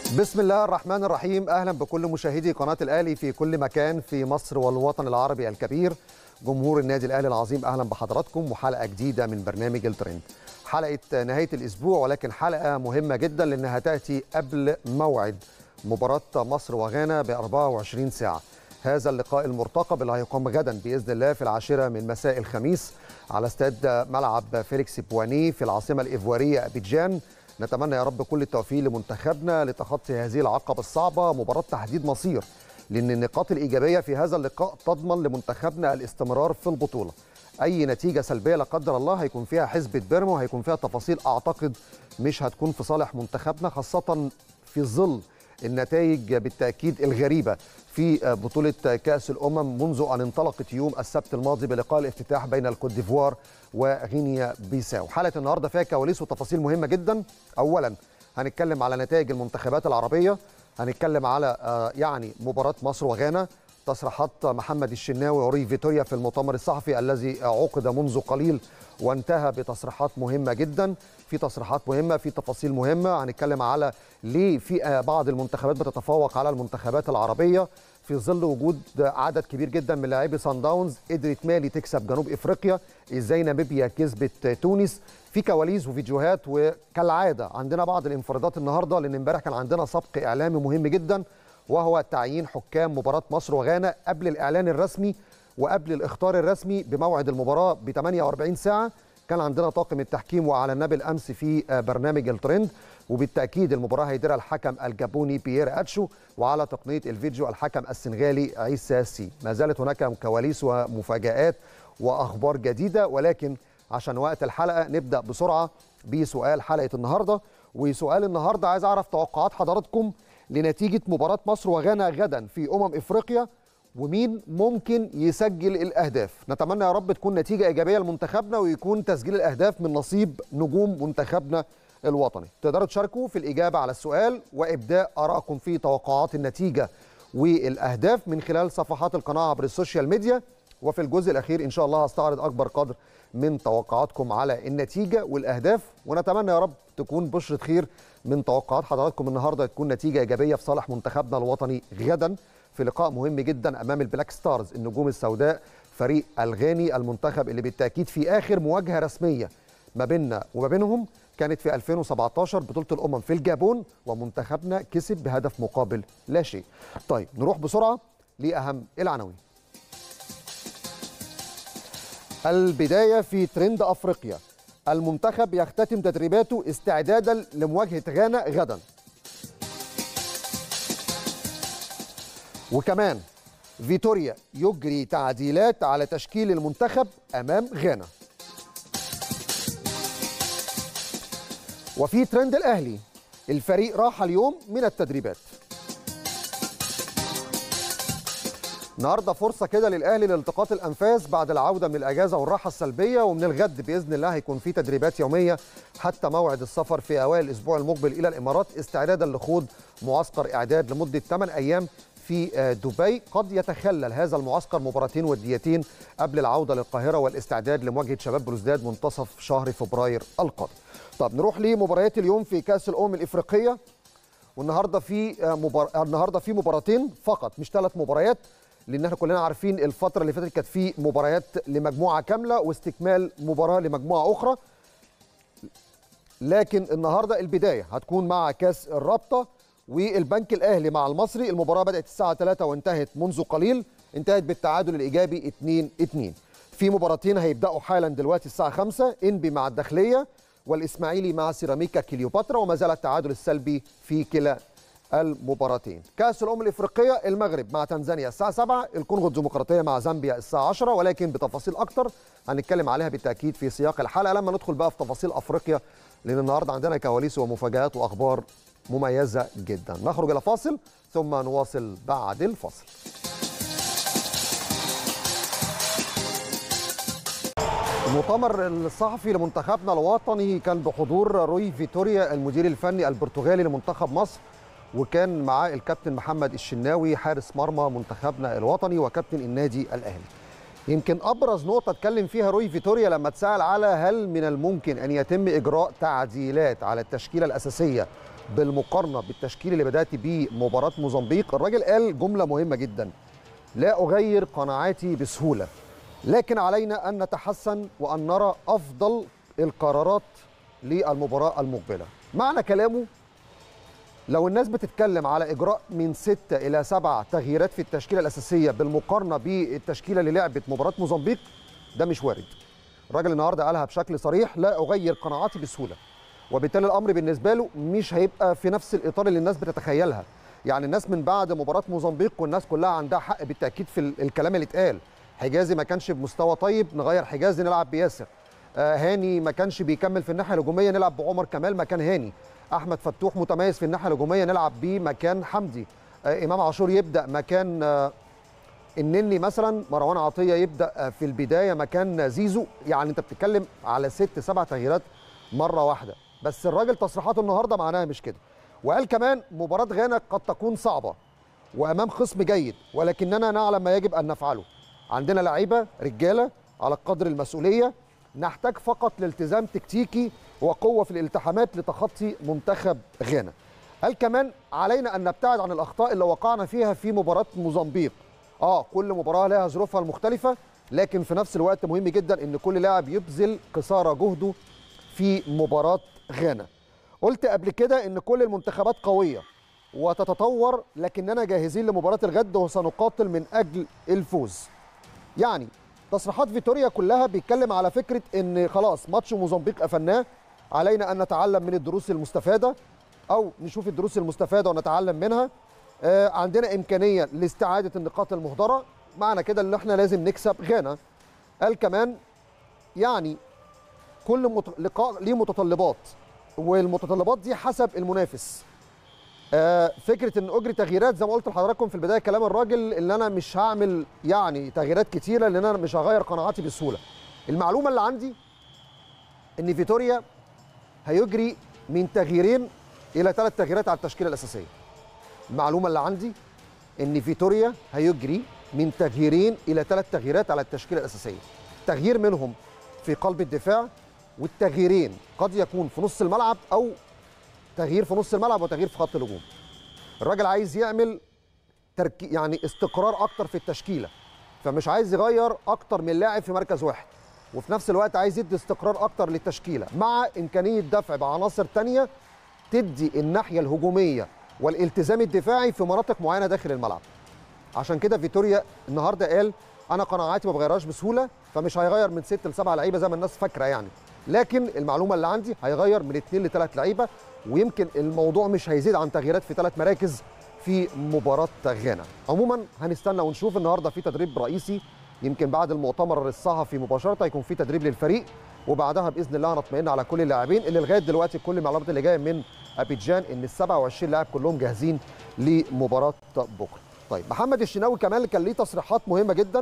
بسم الله الرحمن الرحيم اهلا بكل مشاهدي قناه الاهلي في كل مكان في مصر والوطن العربي الكبير جمهور النادي الاهلي العظيم اهلا بحضراتكم وحلقه جديده من برنامج الترند حلقه نهايه الاسبوع ولكن حلقه مهمه جدا لانها تاتي قبل موعد مباراه مصر وغانا ب 24 ساعه هذا اللقاء المرتقب اللي هيقام غدا باذن الله في العاشره من مساء الخميس على استاد ملعب فيليكس بواني في العاصمه الايفواريه ابيجان نتمنى يا رب كل التوفيق لمنتخبنا لتخطي هذه العقبه الصعبه مباراه تحديد مصير لان النقاط الايجابيه في هذا اللقاء تضمن لمنتخبنا الاستمرار في البطوله اي نتيجه سلبيه لا قدر الله هيكون فيها حسبه بيرما وهيكون فيها تفاصيل اعتقد مش هتكون في صالح منتخبنا خاصه في ظل النتائج بالتاكيد الغريبه في بطوله كاس الامم منذ ان انطلقت يوم السبت الماضي بلقاء الافتتاح بين الكوت ديفوار وغينيا بيساو حلقه النهارده فيها كواليس وتفاصيل مهمه جدا اولا هنتكلم على نتائج المنتخبات العربيه هنتكلم على يعني مباراه مصر وغانا تصريحات محمد الشناوي وري فيتوريا في المؤتمر الصحفي الذي عقد منذ قليل وانتهى بتصريحات مهمه جدا في تصريحات مهمه في تفاصيل مهمه هنتكلم على ليه في بعض المنتخبات بتتفوق على المنتخبات العربيه في ظل وجود عدد كبير جدا من لاعبي سان داونز قدرت مالي تكسب جنوب افريقيا ازاي ناميبيا كسبت تونس في كواليس وفيديوهات وكالعاده عندنا بعض الانفرادات النهارده لان امبارح كان عندنا سبق اعلامي مهم جدا وهو تعيين حكام مباراه مصر وغانا قبل الاعلان الرسمي وقبل الاختار الرسمي بموعد المباراه ب 48 ساعه كان عندنا طاقم التحكيم واعلناه بالامس في برنامج الترند وبالتاكيد المباراه هيديرها الحكم الجابوني بيير اتشو وعلى تقنيه الفيديو الحكم السنغالي عيسى سي ما زالت هناك كواليس ومفاجات واخبار جديده ولكن عشان وقت الحلقه نبدا بسرعه بسؤال حلقه النهارده وسؤال النهارده عايز اعرف توقعات حضراتكم لنتيجه مباراه مصر وغانا غدا في امم افريقيا ومين ممكن يسجل الاهداف نتمنى يا رب تكون نتيجه ايجابيه لمنتخبنا ويكون تسجيل الاهداف من نصيب نجوم منتخبنا الوطني تقدروا تشاركوا في الاجابه على السؤال وابداء ارائكم في توقعات النتيجه والاهداف من خلال صفحات القناه عبر السوشيال ميديا وفي الجزء الاخير ان شاء الله هستعرض اكبر قدر من توقعاتكم على النتيجه والاهداف ونتمنى يا رب تكون بشره خير من توقعات حضراتكم النهارده تكون نتيجه ايجابيه في صالح منتخبنا الوطني غدا في لقاء مهم جدا امام البلاك ستارز النجوم السوداء فريق الغاني المنتخب اللي بالتاكيد في اخر مواجهه رسميه ما بيننا وما بينهم كانت في 2017 بطوله الامم في الجابون ومنتخبنا كسب بهدف مقابل لا شيء. طيب نروح بسرعه لاهم العناوين. البدايه في ترند افريقيا. المنتخب يختتم تدريباته استعدادا لمواجهه غانا غدا. وكمان فيتوريا يجري تعديلات على تشكيل المنتخب امام غانا. وفي ترند الاهلي الفريق راح اليوم من التدريبات النهارده فرصه كده للاهلي لالتقاط الانفاس بعد العوده من الاجازه والراحه السلبيه ومن الغد باذن الله هيكون في تدريبات يوميه حتى موعد السفر في اوائل الاسبوع المقبل الى الامارات استعدادا لخوض معسكر اعداد لمده 8 ايام في دبي قد يتخلل هذا المعسكر مباراتين وديتين قبل العوده للقاهره والاستعداد لمواجهه شباب بلوزداد منتصف شهر فبراير القادم. طب نروح لمباريات اليوم في كاس الامم الافريقيه والنهارده في مبار... النهارده في مباراتين فقط مش ثلاث مباريات لان احنا كلنا عارفين الفتره اللي فاتت كانت في مباريات لمجموعه كامله واستكمال مباراه لمجموعه اخرى لكن النهارده البدايه هتكون مع كاس الرابطه والبنك الاهلي مع المصري المباراه بدات الساعه 3 وانتهت منذ قليل انتهت بالتعادل الايجابي 2 2 في مباراتين هيبداوا حالا دلوقتي الساعه 5 انبي مع الداخليه والاسماعيلي مع سيراميكا كليوباترا وما زال التعادل السلبي في كلا المباراتين كاس الامم الافريقيه المغرب مع تنزانيا الساعه 7 الكونغو الديمقراطيه مع زامبيا الساعه 10 ولكن بتفاصيل اكتر هنتكلم عليها بالتاكيد في سياق الحلقه لما ندخل بقى في تفاصيل افريقيا لان النهارده عندنا كواليس ومفاجات واخبار مميزه جدا نخرج الى فاصل ثم نواصل بعد الفاصل المؤتمر الصحفي لمنتخبنا الوطني كان بحضور روي فيتوريا المدير الفني البرتغالي لمنتخب مصر وكان معاه الكابتن محمد الشناوي حارس مرمى منتخبنا الوطني وكابتن النادي الاهلي يمكن ابرز نقطه اتكلم فيها روي فيتوريا لما اتسال على هل من الممكن ان يتم اجراء تعديلات على التشكيله الاساسيه بالمقارنه بالتشكيل اللي بدات بيه مباراه موزمبيق الراجل قال جمله مهمه جدا لا اغير قناعاتي بسهوله لكن علينا ان نتحسن وان نرى افضل القرارات للمباراه المقبله معنى كلامه لو الناس بتتكلم على اجراء من ستة الى سبعة تغييرات في التشكيله الاساسيه بالمقارنه بالتشكيله اللي لعبت مباراه موزمبيق ده مش وارد الراجل النهارده قالها بشكل صريح لا اغير قناعاتي بسهوله وبالتالي الامر بالنسبه له مش هيبقى في نفس الاطار اللي الناس بتتخيلها يعني الناس من بعد مباراه موزمبيق والناس كلها عندها حق بالتاكيد في الكلام اللي اتقال حجازي ما كانش بمستوى طيب نغير حجازي نلعب بياسر آه هاني ما كانش بيكمل في الناحيه الهجوميه نلعب بعمر كمال مكان هاني احمد فتوح متميز في الناحيه الهجوميه نلعب بيه مكان حمدي آه امام عاشور يبدا مكان آه النني مثلا مروان عطيه يبدا في البدايه مكان زيزو يعني انت بتتكلم على ست سبع تغييرات مره واحده بس الراجل تصريحاته النهارده معناها مش كده وقال كمان مباراه غانا قد تكون صعبه وامام خصم جيد ولكننا نعلم ما يجب ان نفعله عندنا لعيبه رجاله على قدر المسؤوليه نحتاج فقط لالتزام تكتيكي وقوه في الالتحامات لتخطي منتخب غانا قال كمان علينا ان نبتعد عن الاخطاء اللي وقعنا فيها في مباراه موزمبيق اه كل مباراه لها ظروفها المختلفه لكن في نفس الوقت مهم جدا ان كل لاعب يبذل قصارى جهده في مباراه غانا قلت قبل كده ان كل المنتخبات قويه وتتطور لكننا جاهزين لمباراه الغد وسنقاتل من اجل الفوز يعني تصريحات فيتوريا كلها بيتكلم على فكره ان خلاص ماتش موزمبيق قفلناه علينا ان نتعلم من الدروس المستفاده او نشوف الدروس المستفاده ونتعلم منها آه عندنا امكانيه لاستعاده النقاط المهدره معنى كده ان احنا لازم نكسب غانا قال كمان يعني كل مت... لقاء ليه متطلبات والمتطلبات دي حسب المنافس آه فكره ان اجري تغييرات زي ما قلت لحضراتكم في البدايه كلام الراجل ان انا مش هعمل يعني تغييرات كتيره لان انا مش هغير قناعاتي بسهوله المعلومه اللي عندي ان فيتوريا هيجري من تغييرين الى ثلاث تغييرات على التشكيله الاساسيه المعلومه اللي عندي ان فيتوريا هيجري من تغييرين الى ثلاث تغييرات على التشكيله الاساسيه تغيير منهم في قلب الدفاع والتغييرين قد يكون في نص الملعب او تغيير في نص الملعب وتغيير في خط الهجوم الراجل عايز يعمل تركي يعني استقرار اكتر في التشكيله فمش عايز يغير اكتر من لاعب في مركز واحد وفي نفس الوقت عايز يدي استقرار اكتر للتشكيله مع امكانيه دفع بعناصر ثانيه تدي الناحيه الهجوميه والالتزام الدفاعي في مناطق معينه داخل الملعب عشان كده فيتوريا النهارده قال انا قناعاتي ما بغيرهاش بسهوله فمش هيغير من ست لسبعه لعيبه زي ما الناس فاكره يعني لكن المعلومه اللي عندي هيغير من اثنين لثلاث لعيبه ويمكن الموضوع مش هيزيد عن تغييرات في ثلاث مراكز في مباراه غانا عموما هنستنى ونشوف النهارده في تدريب رئيسي يمكن بعد المؤتمر الصحفي مباشره هيكون في تدريب للفريق وبعدها باذن الله هنطمئن على كل اللاعبين اللي لغايه دلوقتي كل المعلومات اللي جايه من ابيجان ان ال 27 لاعب كلهم جاهزين لمباراه بكره. طيب محمد الشناوي كمان كان ليه تصريحات مهمه جدا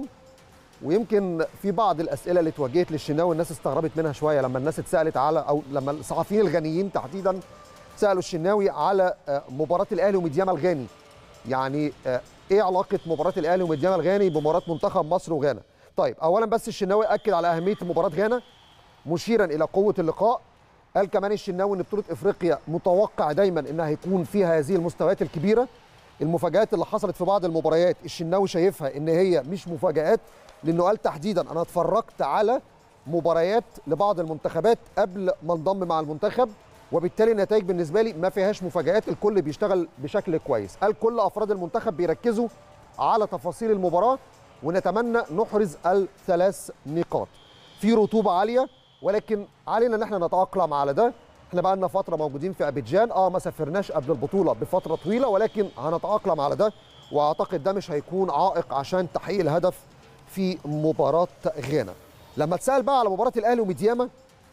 ويمكن في بعض الاسئله اللي اتوجهت للشناوي الناس استغربت منها شويه لما الناس اتسالت على او لما الصحفيين الغنيين تحديدا سالوا الشناوي على مباراه الاهلي وميدياما الغاني يعني ايه علاقه مباراه الاهلي وميدياما الغاني بمباراه منتخب مصر وغانا طيب اولا بس الشناوي اكد على اهميه مباراه غانا مشيرا الى قوه اللقاء قال كمان الشناوي ان بطوله افريقيا متوقع دايما انها هيكون فيها هذه المستويات الكبيره المفاجات اللي حصلت في بعض المباريات الشناوي شايفها ان هي مش مفاجات لانه قال تحديدا انا اتفرجت على مباريات لبعض المنتخبات قبل ما انضم مع المنتخب وبالتالي النتائج بالنسبه لي ما فيهاش مفاجات الكل بيشتغل بشكل كويس قال كل افراد المنتخب بيركزوا على تفاصيل المباراه ونتمنى نحرز الثلاث نقاط في رطوبه عاليه ولكن علينا ان احنا نتاقلم على ده احنا بقى لنا فتره موجودين في ابيجان اه ما سافرناش قبل البطوله بفتره طويله ولكن هنتاقلم على ده واعتقد ده مش هيكون عائق عشان تحقيق الهدف في مباراه غانا لما اتسال بقى على مباراه الاهلي وميدياما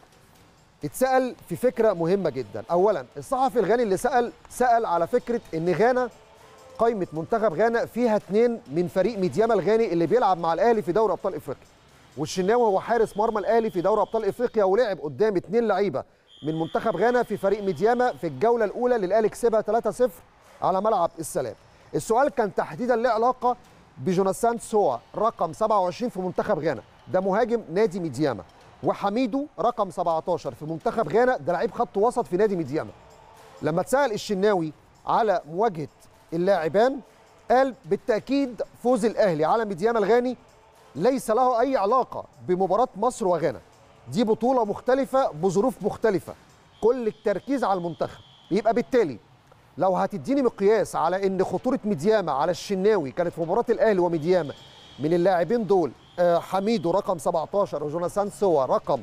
اتسال في فكره مهمه جدا اولا الصحفي الغاني اللي سال سال على فكره ان غانا قائمه منتخب غانا فيها اثنين من فريق ميدياما الغاني اللي بيلعب مع الاهلي في دوري ابطال افريقيا والشناوي هو حارس مرمى الاهلي في دوري ابطال افريقيا ولعب قدام اثنين لعيبه من منتخب غانا في فريق ميدياما في الجوله الاولى اللي الاهلي كسبها 3-0 على ملعب السلام السؤال كان تحديدا له علاقه بجوناثان سوا رقم 27 في منتخب غانا ده مهاجم نادي ميدياما وحميدو رقم 17 في منتخب غانا ده لعيب خط وسط في نادي ميدياما لما اتسال الشناوي على مواجهه اللاعبان قال بالتاكيد فوز الاهلي على ميديام الغاني ليس له اي علاقه بمباراه مصر وغانا دي بطوله مختلفه بظروف مختلفه كل التركيز على المنتخب يبقى بالتالي لو هتديني مقياس على ان خطوره ميدياما على الشناوي كانت في مباراه الاهلي وميدياما من اللاعبين دول آه، حميدو رقم 17 وجوناثان سوا رقم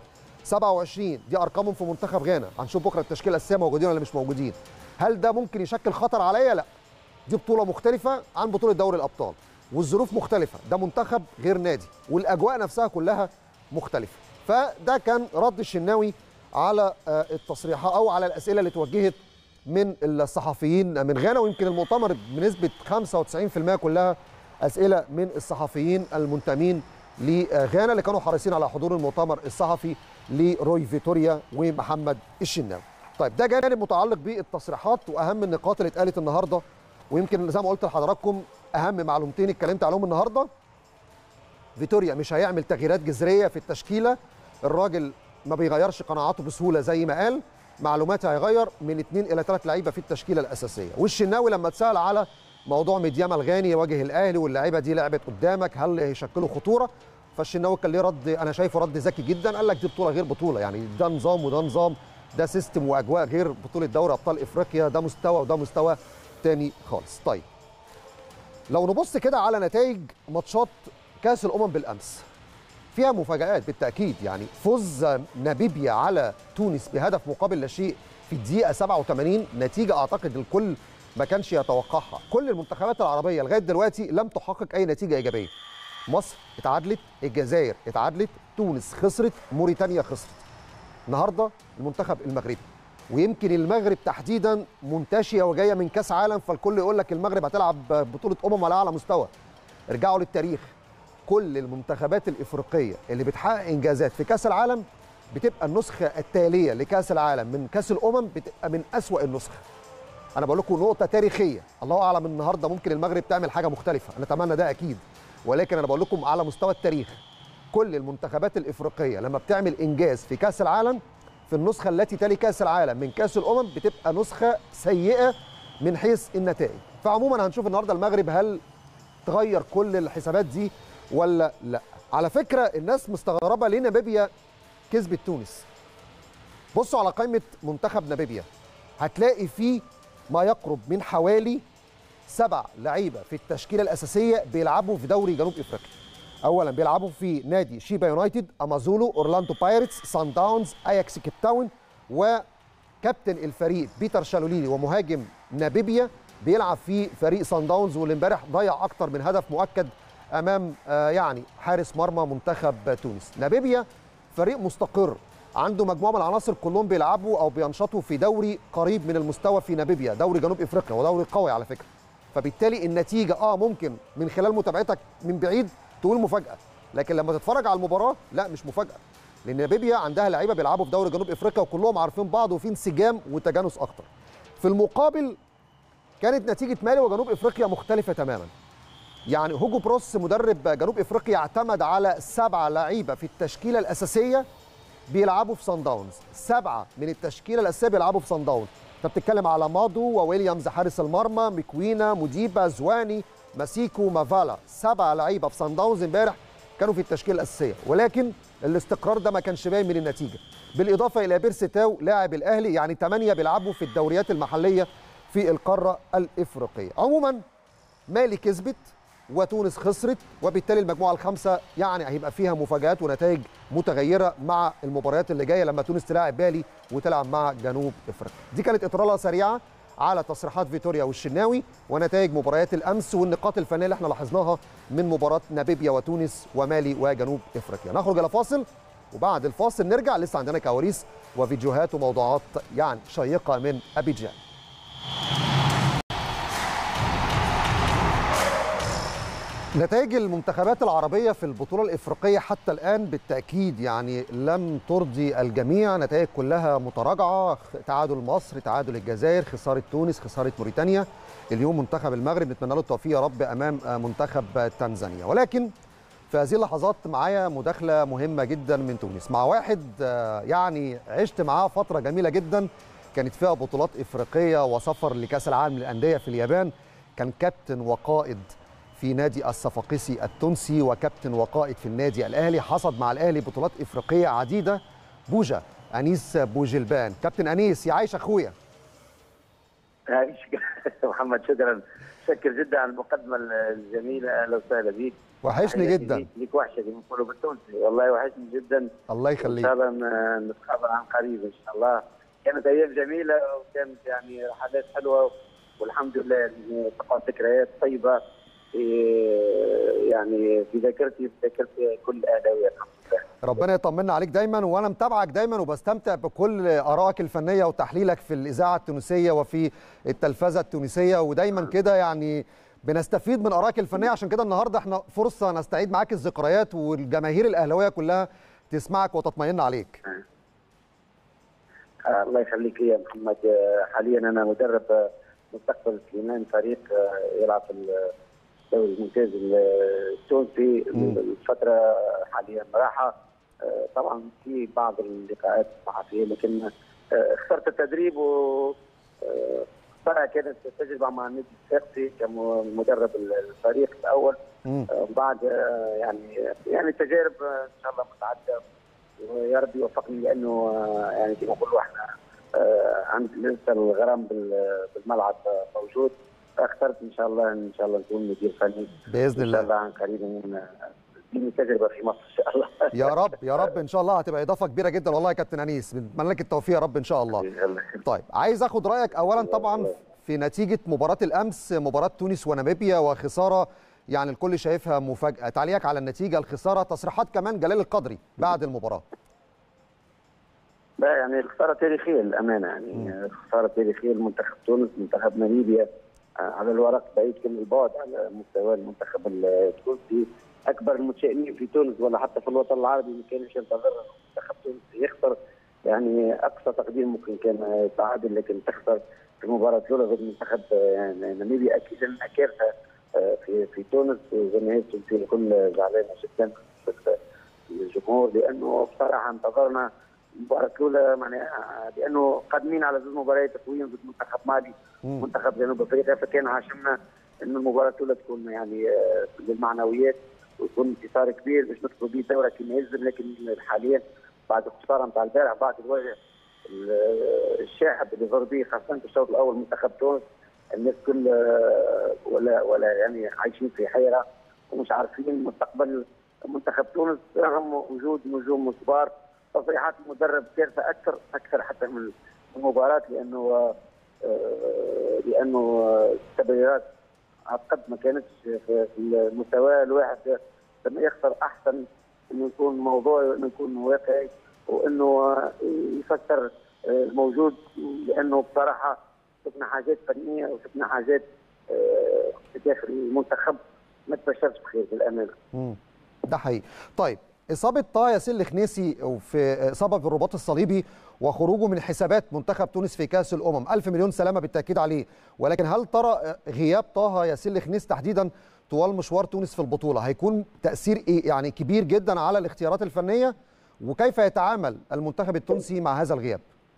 27 دي ارقامهم في منتخب غانا هنشوف بكره التشكيله الاساسيه موجودين ولا مش موجودين هل ده ممكن يشكل خطر عليا لا دي بطوله مختلفه عن بطوله دوري الابطال والظروف مختلفه ده منتخب غير نادي والاجواء نفسها كلها مختلفه فده كان رد الشناوي على آه، التصريحات او على الاسئله اللي توجهت من الصحفيين من غانا ويمكن المؤتمر بنسبه 95% كلها اسئله من الصحفيين المنتمين لغانا اللي كانوا حريصين على حضور المؤتمر الصحفي لروي فيتوريا ومحمد الشناوي. طيب ده جانب متعلق بالتصريحات واهم النقاط اللي اتقالت النهارده ويمكن زي ما قلت لحضراتكم اهم معلومتين اتكلمت عليهم النهارده فيتوريا مش هيعمل تغييرات جذريه في التشكيله الراجل ما بيغيرش قناعاته بسهوله زي ما قال معلومات هيغير من اثنين الى ثلاث لعيبه في التشكيله الاساسيه والشناوي لما اتسال على موضوع ميديام الغاني يواجه الاهلي واللعيبه دي لعبت قدامك هل هيشكلوا خطوره فالشناوي كان ليه رد انا شايفه رد ذكي جدا قال لك دي بطوله غير بطوله يعني ده نظام وده نظام ده سيستم واجواء غير بطوله دوري ابطال افريقيا ده مستوى وده مستوى تاني خالص طيب لو نبص كده على نتائج ماتشات كاس الامم بالامس فيها مفاجآت بالتأكيد يعني فوز ناميبيا على تونس بهدف مقابل لا شيء في الدقيقة 87 نتيجة أعتقد الكل ما كانش يتوقعها كل المنتخبات العربية لغاية دلوقتي لم تحقق أي نتيجة إيجابية مصر اتعادلت الجزائر اتعادلت تونس خسرت موريتانيا خسرت النهارده المنتخب المغربي ويمكن المغرب تحديدا منتشيه وجايه من كاس عالم فالكل يقول لك المغرب هتلعب بطوله امم على اعلى مستوى ارجعوا للتاريخ كل المنتخبات الافريقيه اللي بتحقق انجازات في كاس العالم بتبقى النسخه التاليه لكاس العالم من كاس الامم بتبقى من اسوا النسخ انا بقول لكم نقطه تاريخيه الله اعلم النهارده ممكن المغرب تعمل حاجه مختلفه انا اتمنى ده اكيد ولكن انا بقول لكم على مستوى التاريخ كل المنتخبات الافريقيه لما بتعمل انجاز في كاس العالم في النسخه التي تلي كاس العالم من كاس الامم بتبقى نسخه سيئه من حيث النتائج فعموما هنشوف النهارده المغرب هل تغير كل الحسابات دي ولا لا على فكره الناس مستغربه ليه ناميبيا كسبت تونس بصوا على قائمه منتخب ناميبيا هتلاقي فيه ما يقرب من حوالي سبع لعيبه في التشكيله الاساسيه بيلعبوا في دوري جنوب افريقيا اولا بيلعبوا في نادي شيبا يونايتد امازولو اورلاندو بايرتس سان داونز اياكس كيب تاون وكابتن الفريق بيتر شالوليلي ومهاجم ناميبيا بيلعب في فريق سان داونز واللي امبارح ضيع اكتر من هدف مؤكد امام آه، يعني حارس مرمى منتخب تونس ناميبيا فريق مستقر عنده مجموعه من العناصر كلهم بيلعبوا او بينشطوا في دوري قريب من المستوى في ناميبيا دوري جنوب افريقيا ودوري قوي على فكره فبالتالي النتيجه اه ممكن من خلال متابعتك من بعيد تقول مفاجاه لكن لما تتفرج على المباراه لا مش مفاجاه لان ناميبيا عندها لعيبه بيلعبوا في دوري جنوب افريقيا وكلهم عارفين بعض وفي انسجام وتجانس اكتر في المقابل كانت نتيجه مالي وجنوب افريقيا مختلفه تماما يعني هوجو بروس مدرب جنوب افريقيا اعتمد على سبعه لعيبه في التشكيله الاساسيه بيلعبوا في سان داونز سبعه من التشكيله الاساسيه بيلعبوا في سان داونز انت بتتكلم على مادو وويليامز حارس المرمى مكوينا مديبا زواني ماسيكو مافالا سبعه لعيبه في سان داونز امبارح كانوا في التشكيله الاساسيه ولكن الاستقرار ده ما كانش باين من النتيجه بالاضافه الى بيرسي تاو لاعب الاهلي يعني ثمانيه بيلعبوا في الدوريات المحليه في القاره الافريقيه عموما مالي كسبت وتونس خسرت وبالتالي المجموعه الخامسه يعني هيبقى فيها مفاجات ونتائج متغيره مع المباريات اللي جايه لما تونس تلاعب بالي وتلعب مع جنوب افريقيا دي كانت اطراله سريعه على تصريحات فيتوريا والشناوي ونتائج مباريات الامس والنقاط الفنيه اللي احنا لاحظناها من مباراه ناميبيا وتونس ومالي وجنوب افريقيا نخرج الى فاصل وبعد الفاصل نرجع لسه عندنا كواليس وفيديوهات وموضوعات يعني شيقه من ابيجان نتائج المنتخبات العربية في البطولة الإفريقية حتى الآن بالتأكيد يعني لم ترضي الجميع نتائج كلها متراجعة تعادل مصر تعادل الجزائر خسارة تونس خسارة موريتانيا اليوم منتخب المغرب نتمنى له التوفيق يا رب أمام منتخب تنزانيا ولكن في هذه اللحظات معايا مداخلة مهمة جدا من تونس مع واحد آه، يعني عشت معاه فترة جميلة جدا كانت فيها بطولات افريقيه وسفر لكاس العالم للانديه في اليابان كان كابتن وقائد في نادي الصفاقسي التونسي وكابتن وقائد في النادي الاهلي حصد مع الاهلي بطولات افريقيه عديده بوجا انيس بوجلبان كابتن انيس يا عايش اخويا عايش محمد شكرا شكر جدا على المقدمه الجميله اهلا وسهلا بيك وحشني جدا ليك وحشه من قلوب التونسي والله وحشني جدا الله يخليك ان شاء الله نتقابل عن قريب ان شاء الله كانت ايام جميله وكانت يعني رحلات حلوه والحمد لله يعني تقعد ذكريات طيبه يعني في ذاكرتي في ذاكرتي كل اهلاويه الحمد لله ربنا يطمنا عليك دايما وانا متابعك دايما وبستمتع بكل ارائك الفنيه وتحليلك في الاذاعه التونسيه وفي التلفزه التونسيه ودايما كده يعني بنستفيد من ارائك الفنيه عشان كده النهارده احنا فرصه نستعيد معاك الذكريات والجماهير الاهلاويه كلها تسمعك وتطمئن عليك. آه الله يخليك يا محمد حاليا انا مدرب مستقبل سليمان فريق يلعب في الدوري الممتاز التونسي الفتره حاليا راحه طبعا في بعض اللقاءات الصحفيه لكن اخترت التدريب و صراحه كانت تجربه مع النادي الصفاقسي كمدرب الفريق الاول بعد يعني يعني تجارب ان شاء الله متعدده ويا رب يوفقني لانه يعني كما نقولوا احنا عند لسه الغرام بالملعب موجود اخترت ان شاء الله ان شاء الله نكون مدير فني باذن الله ان شاء الله عن قريب من تديني تجربه في مصر ان شاء الله يا رب يا رب ان شاء الله هتبقى اضافه كبيره جدا والله يا كابتن انيس بنتمنى لك التوفيق يا رب ان شاء الله طيب عايز اخد رايك اولا طبعا في نتيجه مباراه الامس مباراه تونس وناميبيا وخساره يعني الكل شايفها مفاجاه تعليقك على النتيجه الخساره تصريحات كمان جلال القدري بعد المباراه لا يعني خساره تاريخيه للامانه يعني خساره تاريخيه لمنتخب تونس منتخب ناميبيا على الورق بعيد كل البعد على مستوى المنتخب التونسي اكبر المتشائمين في تونس ولا حتى في الوطن العربي ما كانش ينتظر منتخب تونس يخسر يعني اقصى تقدير ممكن كان تعادل لكن تخسر في المباراه الاولى ضد منتخب يعني ناميبيا اكيد انها كارثه في في تونس والجماهير التونسيه الكل زعلانه جدا الجمهور لانه بصراحه انتظرنا المباراه الاولى معناها لانه قادمين على زوج مباريات تقويم ضد منتخب مالي منتخب جنوب افريقيا فكان عشمنا انه المباراه الاولى تكون يعني للمعنويات ويكون انتصار كبير باش ندخلوا به دوره كما يلزم لكن حاليا بعد الخساره نتاع البارح بعد الوجه الشاحب اللي ظهر به خاصه في الشوط الاول منتخب تونس الناس كل ولا ولا يعني عايشين في حيره ومش عارفين مستقبل منتخب تونس رغم وجود نجوم كبار تصريحات المدرب كارثه اكثر اكثر حتى من المباراه لانه لانه التبريرات قد ما كانتش في المستوى الواحد لما يخسر احسن انه يكون موضوعي وانه يكون واقعي وانه يفسر الموجود لانه بصراحه شفنا حاجات فنيه وشفنا حاجات في داخل المنتخب ما تبشرش بخير بالامانه. ده حقيقي. طيب اصابه طه ياسين الخنيسي في اصابه بالرباط الصليبي وخروجه من حسابات منتخب تونس في كاس الامم الف مليون سلامه بالتاكيد عليه ولكن هل ترى غياب طه ياسين الخنيسي تحديدا طوال مشوار تونس في البطوله هيكون تاثير ايه يعني كبير جدا على الاختيارات الفنيه وكيف يتعامل المنتخب التونسي مع هذا الغياب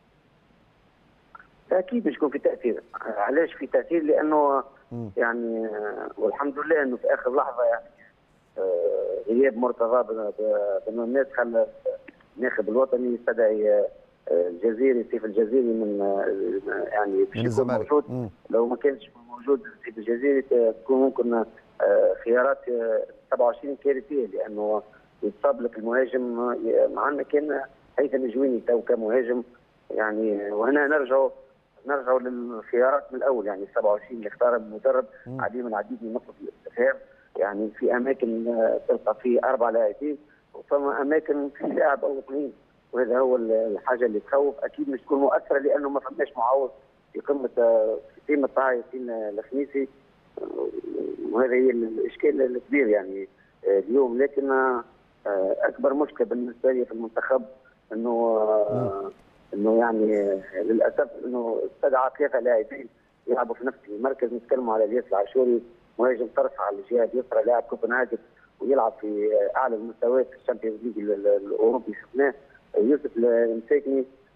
اكيد مش يكون في تاثير علاش في تاثير لانه م. يعني والحمد لله انه في اخر لحظه يعني غياب مرتضى بن الناس خلى الناخب الوطني يستدعي الجزيري سيف الجزيري من يعني من الزمالك موجود لو ما كانش موجود سيف الجزيري تكون ممكن خيارات 27 كارثيه لانه يتصاب لك المهاجم معنا كان هيثم الجويني تو كمهاجم يعني وهنا نرجعوا نرجعوا للخيارات من الاول يعني 27 اللي اختار المدرب عليهم العديد من نقط الاستفهام يعني في اماكن تلقى في اربع لاعبين وفما اماكن في لاعب او اثنين وهذا هو الحاجه اللي تخوف اكيد مش تكون مؤثره لانه ما فماش معوض في قمه في قيمه طه ياسين الخميسي وهذا هي الاشكال الكبير يعني اليوم لكن اكبر مشكله بالنسبه لي في المنتخب انه انه يعني للاسف انه استدعى ثلاثه لاعبين يلعبوا في نفس المركز نتكلموا على الياس العاشوري مهاجم طرف على الجهه اليسرى لاعب كوبنهاجن ويلعب في اعلى المستويات في الشامبيونز ليج الاوروبي شفناه يوسف المساكني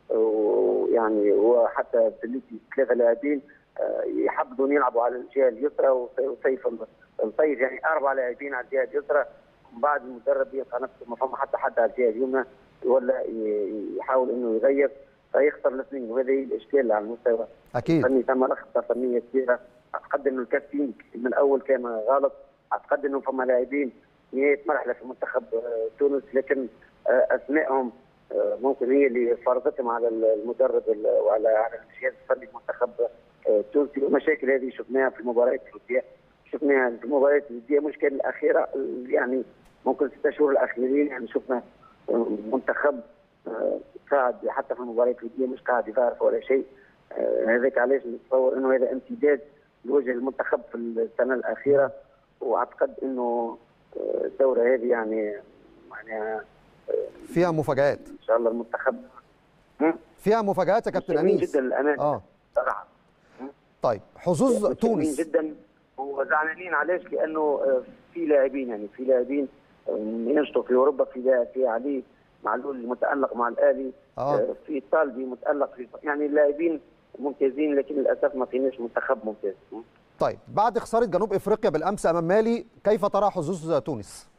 ويعني هو حتى بليتي ثلاثه لاعبين آه، يحبذوا يلعبوا على الجهه اليسرى وسيف الطيف يعني اربع لاعبين على الجهه اليسرى ومن بعد المدرب يلقى نفسه ما فما حتى حد على الجهه اليمنى ولا ي- يحاول انه يغير فيخسر الاثنين وهذا هي الاشكال على المستوى اكيد فني تم اخطاء فنيه كبيره اعتقد انه الكابتن من الاول كان غلط اعتقد انه فما لاعبين نهايه مرحله في منتخب آه، تونس لكن آه، اسمائهم آه، ممكن هي اللي فرضتهم على المدرب ال- وعلى على الجهاز الفني المنتخب آه، التونسي والمشاكل هذه شفناها في المباريات الوديه شفناها في المباريات الوديه مش كان الاخيره يعني ممكن ست شهور الاخيرين يعني شفنا آه، منتخب آه، قاعد حتى في المباريات الوديه مش قاعد يعرف ولا شيء آه، هذاك علاش نتصور انه هذا امتداد لوجه المنتخب في السنه الاخيره واعتقد انه آه، الدوره هذه يعني معناها فيها مفاجات ان شاء الله المنتخب هم؟ فيها مفاجات يا كابتن مستمرين انيس جدا للامانه اه صراحه طيب حظوظ مستمرين تونس جدا وزعلانين علاش لانه آه، في لاعبين يعني في لاعبين آه، ينشطوا في اوروبا في لا- في علي معلول متالق مع الاهلي اه آه، في طالبي متالق في يعني اللاعبين ممتازين لكن للاسف ما فيناش منتخب ممتاز طيب بعد خساره جنوب افريقيا بالامس امام مالي كيف ترى حظوظ تونس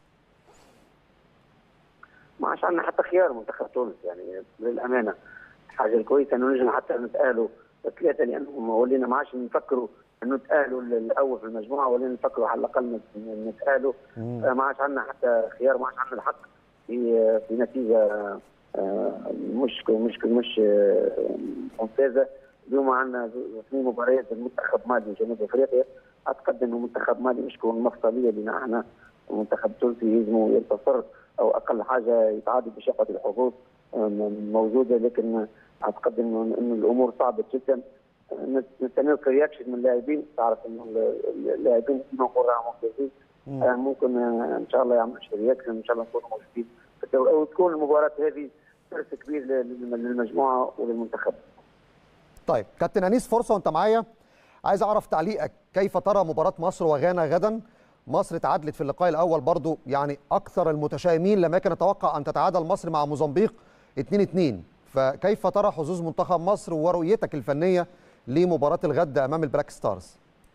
ما عادش عندنا حتى خيار منتخب تونس يعني للامانه الحاجه الكويسه انه نجم حتى نتاهلوا ثلاثه لانه ولينا ما عادش نفكروا انه نتاهلوا الاول في المجموعه ولينا نفكروا على الاقل نت- نتاهلوا مم. آه، ما عادش عندنا حتى خيار ما عادش عندنا الحق في في نتيجه آه، مش مش مش آه، ممتازه اليوم عندنا اثنين مباريات المنتخب مالي جنوب افريقيا اعتقد انه منتخب مالي مش كون مفصليه لنا احنا المنتخب التونسي يلزمه ينتصر او اقل حاجه يتعادل بشقه الحظوظ آه، موجوده لكن اعتقد انه انه الامور صعبه جدا آه، نستنى رياكشن من اللاعبين تعرف انه اللاعبين ديما نقول راهم ممتازين مم. آه، ممكن آه، ان شاء الله يعمل شي رياكشن ان شاء الله نكونوا موجودين في الدوري وتكون المباراه هذه درس كبير لل- للمجموعه وللمنتخب طيب كابتن انيس فرصه وانت معايا عايز اعرف تعليقك كيف ترى مباراه مصر وغانا غدا مصر تعادلت في اللقاء الاول برضو يعني اكثر المتشائمين لم يكن يتوقع ان تتعادل مصر مع موزمبيق 2 2 فكيف ترى حظوظ منتخب مصر ورؤيتك الفنيه لمباراه الغد امام البلاك ستارز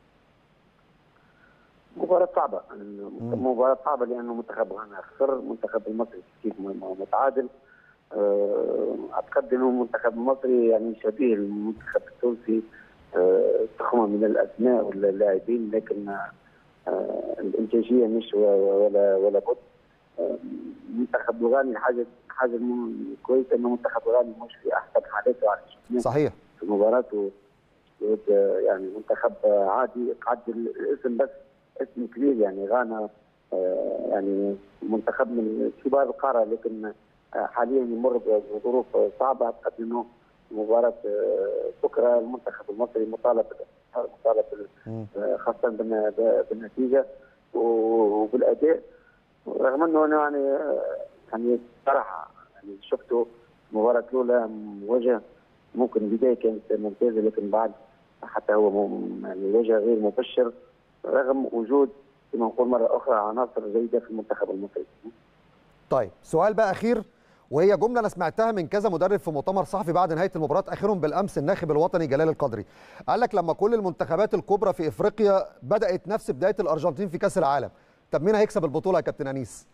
مباراة صعبة مباراة صعبة لأنه منتخب غانا خسر منتخب المصري كيف م- م- متعادل آه، أعتقد أنه المنتخب المصري يعني شبيه المنتخب التونسي آه، تخمة من الأسماء واللاعبين لكن آه، الإنتاجية مش و- و- ولا ولا بد آه، المنتخب الغاني حاجة حاجة م- كويسة أنه المنتخب الغاني مش في أحسن حالاته على شفناه صحيح في مباراته ضد يعني منتخب عادي قعد الاسم بس اسم كبير يعني غانا آه، يعني منتخب من كبار القاره لكن آه، حاليا يمر بظروف صعبه اعتقد انه مباراه آه، بكره المنتخب المصري مطالب مطالب مم. آه، خاصه بالن- بالنتيجه وبالاداء رغم انه أنا يعني آه، يعني صراحه يعني شفته المباراه الاولى وجه ممكن البدايه كانت ممتازه لكن بعد حتى هو م- يعني وجه غير مبشر رغم وجود كما نقول مره اخرى عناصر جيده في المنتخب المصري. طيب سؤال بقى اخير وهي جمله انا سمعتها من كذا مدرب في مؤتمر صحفي بعد نهايه المباراه اخرهم بالامس الناخب الوطني جلال القدري قال لك لما كل المنتخبات الكبرى في افريقيا بدات نفس بدايه الارجنتين في كاس العالم طب مين هيكسب البطوله يا كابتن انيس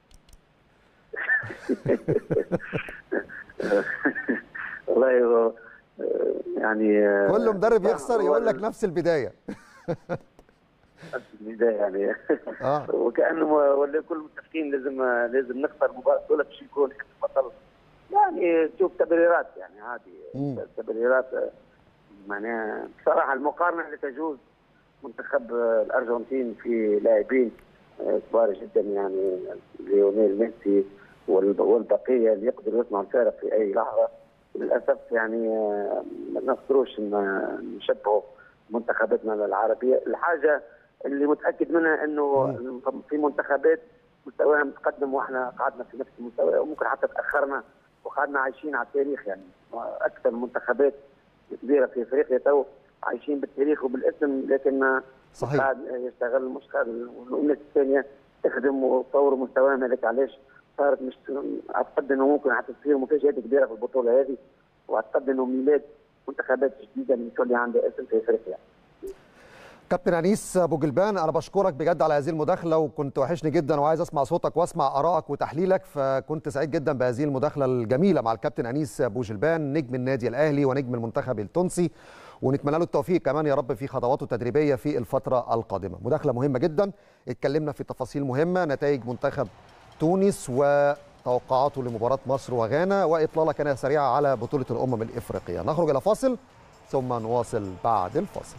والله هو آه، يعني آه، كل مدرب يخسر هو يقول لك نفس البدايه نفس البدايه يعني اه وكانه ولا كل متفقين لازم لازم نخسر المباراه الاولى باش يكون بطل يعني تشوف تبريرات يعني عادي مم. تبريرات آه، معناها بصراحه المقارنه اللي تجوز منتخب آه، الارجنتين في لاعبين آه، كبار جدا يعني ليونيل ميسي والب- والبقيه اللي يقدروا يصنعوا الفارق في اي لحظه للاسف يعني آه، ما نقدروش ن- نشبهوا منتخباتنا العربيه الحاجه اللي متاكد منها انه في منتخبات مستواها متقدم واحنا قعدنا في نفس المستوى وممكن حتى تاخرنا وقعدنا عايشين على التاريخ يعني اكثر المنتخبات الكبيره في افريقيا تو عايشين بالتاريخ وبالاسم لكن صحيح قاعد يشتغل مش قاعد والناس الثانيه تخدم وتطور مستواها هذاك علاش صارت مش اعتقد انه ممكن حتى تصير مفاجات كبيره في البطوله هذه واعتقد انه ميلاد منتخبات جديده من اللي عندها اسم في افريقيا كابتن انيس ابو جلبان انا بشكرك بجد على هذه المداخله وكنت وحشني جدا وعايز اسمع صوتك واسمع ارائك وتحليلك فكنت سعيد جدا بهذه المداخله الجميله مع الكابتن انيس ابو جلبان نجم النادي الاهلي ونجم المنتخب التونسي ونتمنى له التوفيق كمان يا رب في خطواته التدريبيه في الفتره القادمه مداخله مهمه جدا اتكلمنا في تفاصيل مهمه نتائج منتخب تونس وتوقعاته لمباراه مصر وغانا واطلاله كان سريعه على بطوله الامم الافريقيه نخرج الى فاصل ثم نواصل بعد الفاصل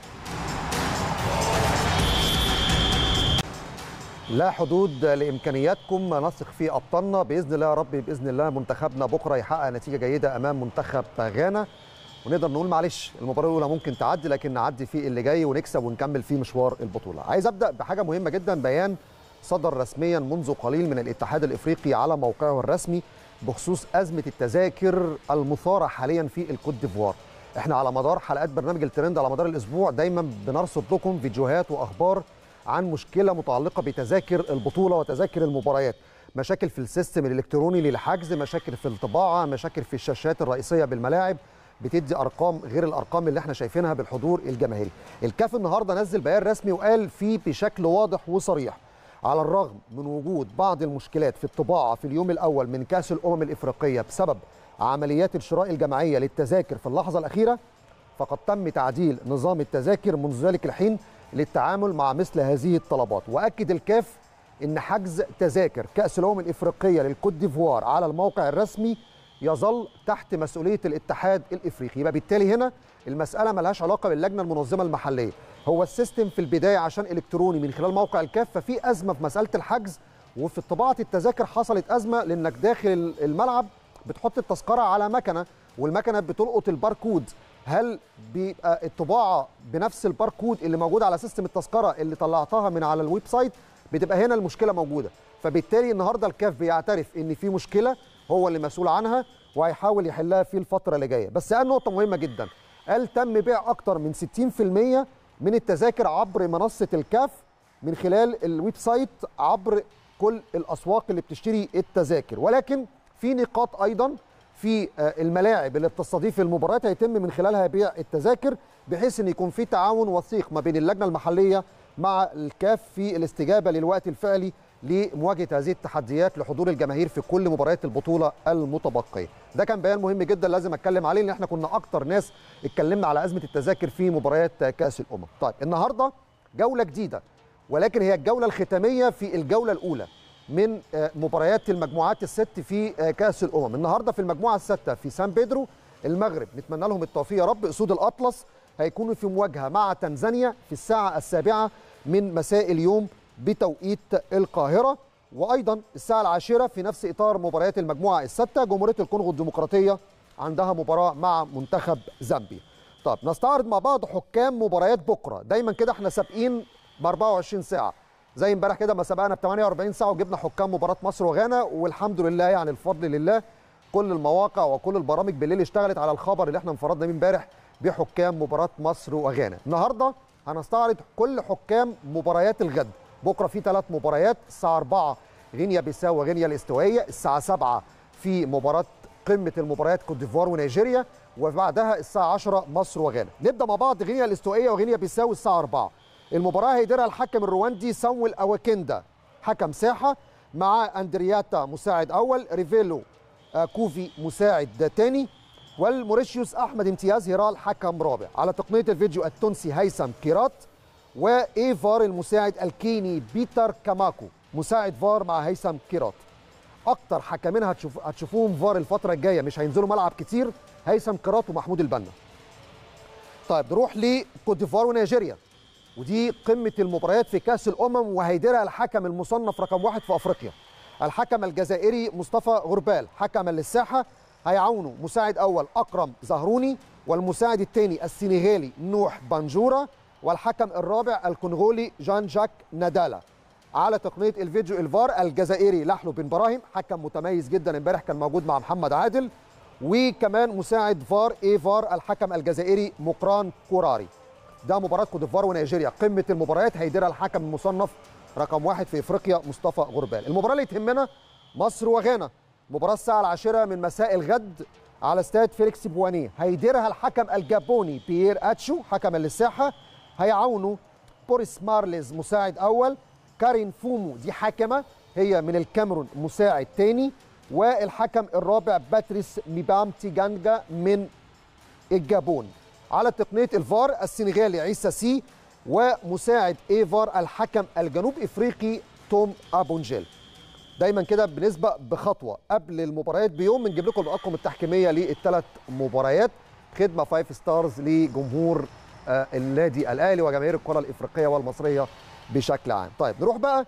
لا حدود لامكانياتكم نثق في ابطالنا باذن الله يا رب باذن الله منتخبنا بكره يحقق نتيجه جيده امام منتخب غانا ونقدر نقول معلش المباراه الاولى ممكن تعدي لكن نعدي في اللي جاي ونكسب ونكمل في مشوار البطوله عايز ابدا بحاجه مهمه جدا بيان صدر رسميا منذ قليل من الاتحاد الافريقي على موقعه الرسمي بخصوص ازمه التذاكر المثاره حاليا في الكوت ديفوار احنا على مدار حلقات برنامج الترند على مدار الاسبوع دايما بنرصد لكم فيديوهات واخبار عن مشكله متعلقه بتذاكر البطوله وتذاكر المباريات مشاكل في السيستم الالكتروني للحجز مشاكل في الطباعه مشاكل في الشاشات الرئيسيه بالملاعب بتدي ارقام غير الارقام اللي احنا شايفينها بالحضور الجماهيري الكاف النهارده نزل بيان رسمي وقال فيه بشكل واضح وصريح على الرغم من وجود بعض المشكلات في الطباعه في اليوم الاول من كاس الامم الافريقيه بسبب عمليات الشراء الجماعيه للتذاكر في اللحظه الاخيره فقد تم تعديل نظام التذاكر منذ ذلك الحين للتعامل مع مثل هذه الطلبات واكد الكاف ان حجز تذاكر كاس الامم الافريقيه للكوت ديفوار على الموقع الرسمي يظل تحت مسؤوليه الاتحاد الافريقي يبقى بالتالي هنا المساله ملهاش علاقه باللجنه المنظمه المحليه هو السيستم في البدايه عشان الكتروني من خلال موقع الكاف ففي ازمه في مساله الحجز وفي طباعه التذاكر حصلت ازمه لانك داخل الملعب بتحط التذكره على مكنه والمكنه بتلقط الباركود هل بيبقى الطباعه بنفس الباركود اللي موجود على سيستم التذكره اللي طلعتها من على الويب سايت بتبقى هنا المشكله موجوده فبالتالي النهارده الكاف بيعترف ان في مشكله هو اللي مسؤول عنها وهيحاول يحلها في الفتره اللي جايه بس قال نقطه مهمه جدا قال تم بيع اكتر من 60% من التذاكر عبر منصه الكاف من خلال الويب سايت عبر كل الاسواق اللي بتشتري التذاكر ولكن في نقاط ايضا في الملاعب اللي بتستضيف المباريات هيتم من خلالها بيع التذاكر بحيث ان يكون في تعاون وثيق ما بين اللجنه المحليه مع الكاف في الاستجابه للوقت الفعلي لمواجهه هذه التحديات لحضور الجماهير في كل مباريات البطوله المتبقيه. ده كان بيان مهم جدا لازم اتكلم عليه لان احنا كنا اكتر ناس اتكلمنا على ازمه التذاكر في مباريات كاس الامم. طيب النهارده جوله جديده ولكن هي الجوله الختاميه في الجوله الاولى من مباريات المجموعات الست في كاس الامم النهارده في المجموعه السادسه في سان بيدرو المغرب نتمنى لهم التوفيق يا رب اسود الاطلس هيكونوا في مواجهه مع تنزانيا في الساعه السابعه من مساء اليوم بتوقيت القاهره وايضا الساعه العاشره في نفس اطار مباريات المجموعه السادسه جمهوريه الكونغو الديمقراطيه عندها مباراه مع منتخب زامبيا طب نستعرض مع بعض حكام مباريات بكره دايما كده احنا سابقين ب 24 ساعه زي امبارح كده ما سبقنا ب 48 ساعه وجبنا حكام مباراه مصر وغانا والحمد لله يعني الفضل لله كل المواقع وكل البرامج بالليل اشتغلت على الخبر اللي احنا انفردنا بيه امبارح بحكام مباراه مصر وغانا النهارده هنستعرض كل حكام مباريات الغد بكره في ثلاث مباريات الساعه 4 غينيا بيساو وغينيا الاستوائيه الساعه 7 في مباراه قمه المباريات كوت ديفوار ونيجيريا وبعدها الساعه 10 مصر وغانا نبدا مع بعض غينيا الاستوائيه وغينيا بيساو الساعه 4 المباراه هيديرها الحكم الرواندي سامويل اواكيندا حكم ساحه مع اندرياتا مساعد اول ريفيلو كوفي مساعد تاني والموريشيوس احمد امتياز هيرال حكم رابع على تقنيه الفيديو التونسي هيثم كيرات وايفار المساعد الكيني بيتر كاماكو مساعد فار مع هيثم كيرات اكتر حكمين هتشوف هتشوفوهم فار الفتره الجايه مش هينزلوا ملعب كتير هيثم كيرات ومحمود البنا طيب نروح لكوت ديفوار ونيجيريا ودي قمة المباريات في كأس الأمم وهيديرها الحكم المصنف رقم واحد في أفريقيا الحكم الجزائري مصطفى غربال حكما للساحة هيعاونه مساعد أول أكرم زهروني والمساعد الثاني السنغالي نوح بانجورا والحكم الرابع الكونغولي جان جاك نادالا على تقنية الفيديو الفار الجزائري لحلو بن براهيم حكم متميز جدا امبارح كان موجود مع محمد عادل وكمان مساعد فار اي فار الحكم الجزائري مقران كوراري ده مباراه كوت ديفوار ونيجيريا قمه المباريات هيديرها الحكم المصنف رقم واحد في افريقيا مصطفى غربال المباراه اللي تهمنا مصر وغانا مباراه الساعه العاشره من مساء الغد على استاد فيليكس بوانيه هيديرها الحكم الجابوني بيير اتشو حكما للساحه هيعاونه بوريس مارليز مساعد اول كارين فومو دي حكمه هي من الكاميرون مساعد تاني والحكم الرابع باتريس ميبام تيجانجا من الجابون على تقنيه الفار السنغالي عيسى سي ومساعد ايفار الحكم الجنوب افريقي توم ابونجيل دايما كده بنسبق بخطوه قبل المباريات بيوم بنجيب لكم الارقام التحكيميه للثلاث مباريات خدمه فايف ستارز لجمهور آه، النادي الاهلي وجماهير الكره الافريقيه والمصريه بشكل عام طيب نروح بقى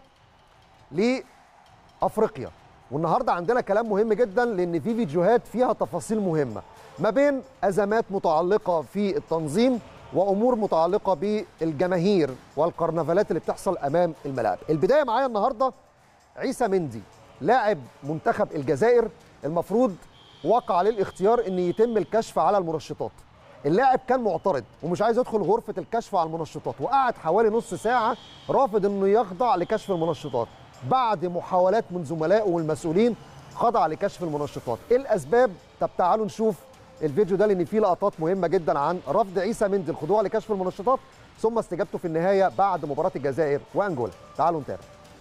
لافريقيا والنهارده عندنا كلام مهم جدا لان في فيديوهات فيها تفاصيل مهمه ما بين ازمات متعلقه في التنظيم وامور متعلقه بالجماهير والكرنفالات اللي بتحصل امام الملاعب البدايه معايا النهارده عيسى مندي لاعب منتخب الجزائر المفروض وقع عليه الاختيار ان يتم الكشف على المنشطات اللاعب كان معترض ومش عايز يدخل غرفه الكشف على المنشطات وقعد حوالي نص ساعه رافض انه يخضع لكشف المنشطات بعد محاولات من زملائه والمسؤولين خضع لكشف المنشطات ايه الاسباب طب تعالوا نشوف الفيديو ده لان فيه لقطات مهمه جدا عن رفض عيسى مندي الخضوع لكشف المنشطات ثم استجابته في النهايه بعد مباراه الجزائر وانجولا تعالوا نتابع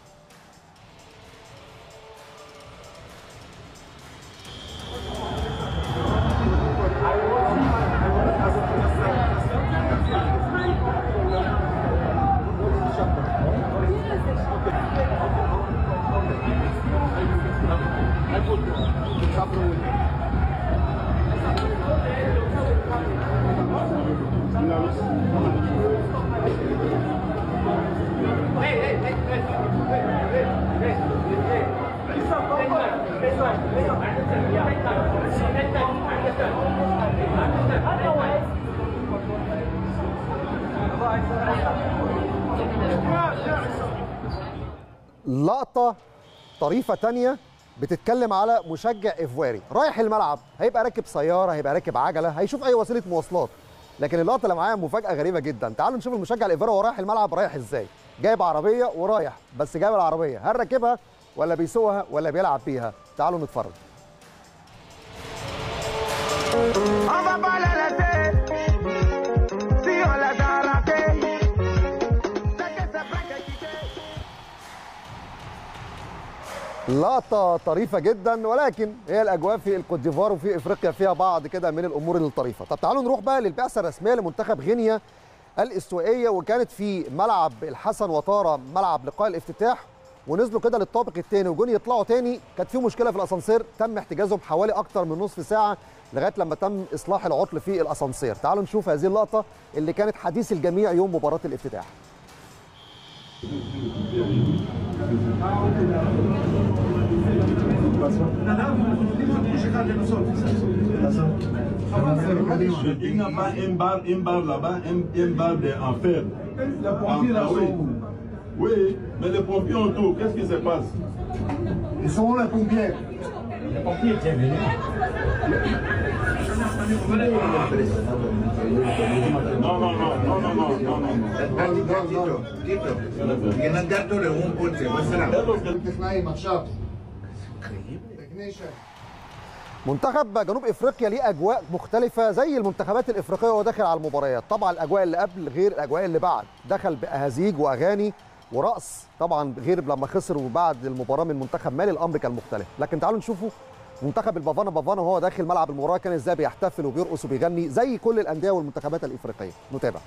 لقطه طريفه تانية بتتكلم على مشجع افواري رايح الملعب هيبقى راكب سياره هيبقى راكب عجله هيشوف اي وسيله مواصلات لكن اللقطه اللي معايا مفاجاه غريبه جدا تعالوا نشوف المشجع الافواري وهو رايح الملعب رايح ازاي جايب عربيه ورايح بس جايب العربيه هل راكبها ولا بيسوقها ولا بيلعب بيها تعالوا نتفرج On va pas la laisser. Si on la a raté. C'est que c'est pas que quitter. لقطة طريفة جدا ولكن هي الأجواء في الكوت ديفوار وفي إفريقيا فيها بعض كده من الأمور الطريفة. طب تعالوا نروح بقى للبعثة الرسمية لمنتخب غينيا الاستوائية وكانت في ملعب الحسن وطارة ملعب لقاء الافتتاح ونزلوا كده للطابق الثاني وجون يطلعوا تاني كانت في مشكلة في الأسانسير تم احتجازهم حوالي أكتر من نصف ساعة لغاية لما تم إصلاح العطل في الأسانسير. تعالوا نشوف هذه اللقطة اللي كانت حديث الجميع يوم مباراة الافتتاح. Il n'y a pas un bar, un bar là-bas, un, un bar de enfer. Les pompiers là Ah, sont oui. où Oui, mais les pompiers autour, qu'est-ce qui se passe Ils sont où les pompiers Non, non, non, non, non, non, non, non. Tito, Tito, vienen gato de un punto, vas a la... טכנאים עכשיו. טכנישן. منتخب جنوب افريقيا ليه اجواء مختلفه زي المنتخبات الافريقيه وهو داخل على المباريات طبعا الاجواء اللي قبل غير الاجواء اللي بعد دخل باهازيج واغاني ورقص طبعا غير لما خسروا بعد المباراه من منتخب مالي الامر كان مختلف لكن تعالوا نشوفوا منتخب البافانا بافانا وهو داخل ملعب المباراه كان ازاي بيحتفل وبيرقص وبيغني زي كل الانديه والمنتخبات الافريقيه نتابع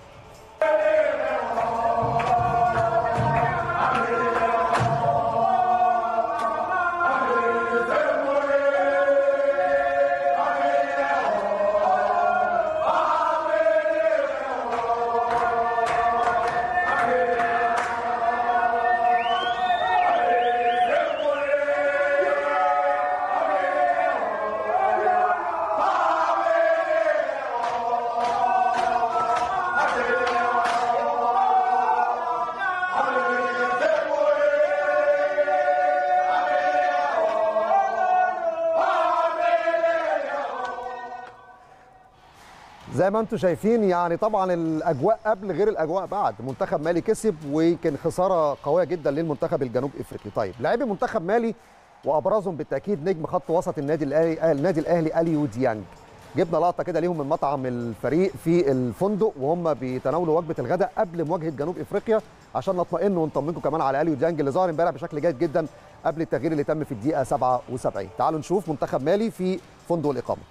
زي ما انتم شايفين يعني طبعا الاجواء قبل غير الاجواء بعد منتخب مالي كسب وكان خساره قويه جدا للمنتخب الجنوب افريقي طيب لاعبي منتخب مالي وابرزهم بالتاكيد نجم خط وسط النادي الاهلي النادي الاهلي اليو ديانج جبنا لقطه كده ليهم من مطعم الفريق في الفندق وهم بيتناولوا وجبه الغداء قبل مواجهه جنوب افريقيا عشان نطمئن ونطمنكم كمان على اليو ديانج اللي ظهر امبارح بشكل جيد جدا قبل التغيير اللي تم في الدقيقه 77 تعالوا نشوف منتخب مالي في فندق الاقامه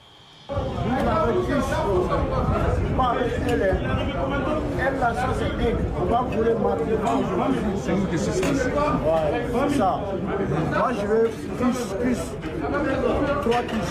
Elle, ça c'est aigre. On va couler maintenant. C'est une consistance. Ouais, c'est ça. Moi, je veux plus, plus. Trois plus.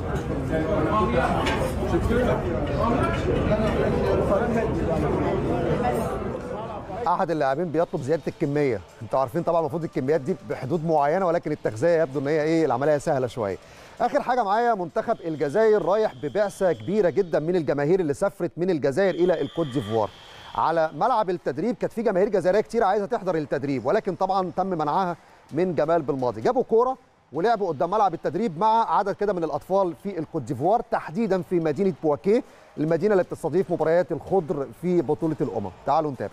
احد اللاعبين بيطلب زياده الكميه انتوا عارفين طبعا المفروض الكميات دي بحدود معينه ولكن التغذيه يبدو ان هي ايه العمليه سهله شويه اخر حاجه معايا منتخب الجزائر رايح ببعثه كبيره جدا من الجماهير اللي سافرت من الجزائر الى الكوت ديفوار على ملعب التدريب كانت في جماهير جزائريه كتير عايزه تحضر التدريب ولكن طبعا تم منعها من جمال بالماضي جابوا كوره ولعبوا قدام ملعب التدريب مع عدد كده من الاطفال في الكوت ديفوار تحديدا في مدينه بواكيه المدينه اللي بتستضيف مباريات الخضر في بطوله الامم تعالوا نتابع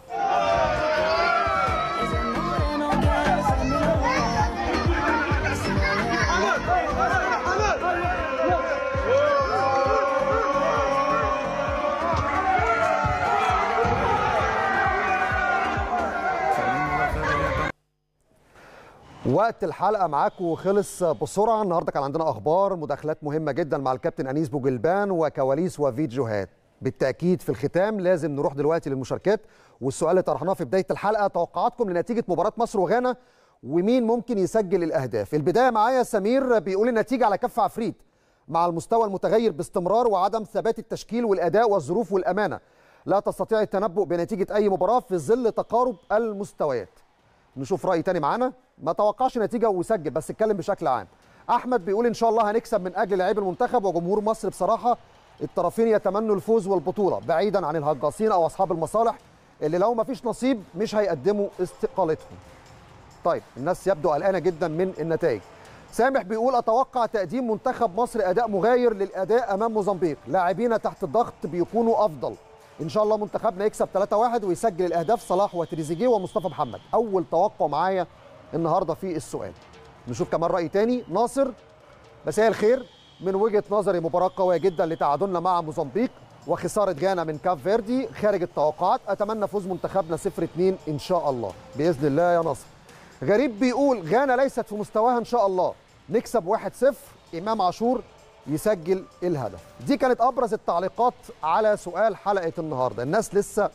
وقت الحلقه معاكم خلص بسرعه النهارده كان عندنا اخبار مداخلات مهمه جدا مع الكابتن انيس بوجلبان وكواليس وفيديوهات بالتاكيد في الختام لازم نروح دلوقتي للمشاركات والسؤال اللي طرحناه في بدايه الحلقه توقعاتكم لنتيجه مباراه مصر وغانا ومين ممكن يسجل الاهداف البدايه معايا سمير بيقول النتيجه على كف عفريت مع المستوى المتغير باستمرار وعدم ثبات التشكيل والاداء والظروف والامانه لا تستطيع التنبؤ بنتيجه اي مباراه في ظل تقارب المستويات نشوف راي تاني معانا ما توقعش نتيجه ويسجل بس اتكلم بشكل عام احمد بيقول ان شاء الله هنكسب من اجل لاعبي المنتخب وجمهور مصر بصراحه الطرفين يتمنوا الفوز والبطوله بعيدا عن الهجاصين او اصحاب المصالح اللي لو ما فيش نصيب مش هيقدموا استقالتهم طيب الناس يبدو قلقانه جدا من النتائج سامح بيقول اتوقع تقديم منتخب مصر اداء مغاير للاداء امام موزمبيق لاعبين تحت الضغط بيكونوا افضل ان شاء الله منتخبنا يكسب 3-1 ويسجل الاهداف صلاح وتريزيجيه ومصطفى محمد اول توقع معايا النهارده في السؤال نشوف كمان راي تاني ناصر مساء الخير من وجهه نظري مباراه قويه جدا لتعادلنا مع موزمبيق وخساره غانا من كاف فيردي خارج التوقعات اتمنى فوز منتخبنا 0-2 ان شاء الله باذن الله يا ناصر غريب بيقول غانا ليست في مستواها ان شاء الله نكسب 1-0 امام عاشور يسجل الهدف دي كانت ابرز التعليقات على سؤال حلقه النهارده الناس لسه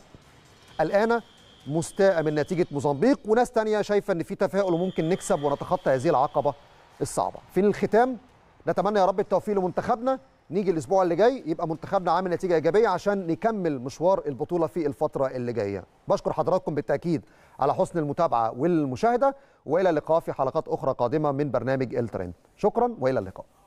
قلقانه مستاءه من نتيجه موزمبيق وناس تانية شايفه ان في تفاؤل وممكن نكسب ونتخطى هذه العقبه الصعبه في الختام نتمنى يا رب التوفيق لمنتخبنا نيجي الاسبوع اللي جاي يبقى منتخبنا عامل نتيجه ايجابيه عشان نكمل مشوار البطوله في الفتره اللي جايه بشكر حضراتكم بالتاكيد على حسن المتابعه والمشاهده والى اللقاء في حلقات اخرى قادمه من برنامج الترند شكرا والى اللقاء